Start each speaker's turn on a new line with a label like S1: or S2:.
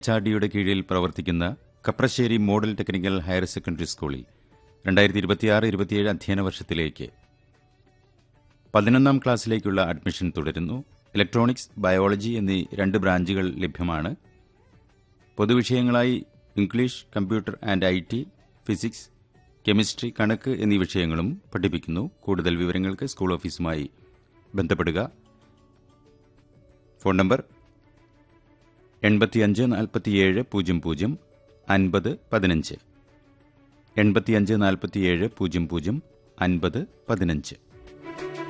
S1: ചാഡിയുടെ കീഴിൽ പ്രവർത്തിക്കുന്ന Kaprassery model technical higher secondary സ്കൂളിൽ രണ്ടായിരത്തി ഇരുപത്തിയാറ് ഇരുപത്തിയേഴ് അധ്യയന വർഷത്തിലേക്ക് പതിനൊന്നാം ക്ലാസ്സിലേക്കുള്ള അഡ്മിഷൻ തുടരുന്നു ഇലക്ട്രോണിക്സ് ബയോളജി എന്നീ രണ്ട് ബ്രാഞ്ചുകൾ ലഭ്യമാണ് പൊതുവിഷയങ്ങളായി English computer and I T physics chemistry കണക്ക് എന്നീ വിഷയങ്ങളും പഠിപ്പിക്കുന്നു കൂടുതൽ വിവരങ്ങൾക്ക് സ്കൂൾ ഓഫീസുമായി ബന്ധപ്പെടുക ഫോൺ നമ്പർ എൺപത്തിയഞ്ച് നാൽപ്പത്തിയേഴ് പൂജ്യം പൂജ്യം അൻപത് പതിനഞ്ച് എൺപത്തിയഞ്ച് നാൽപ്പത്തിയേഴ് പൂജ്യം പൂജ്യം അൻപത് പതിനഞ്ച്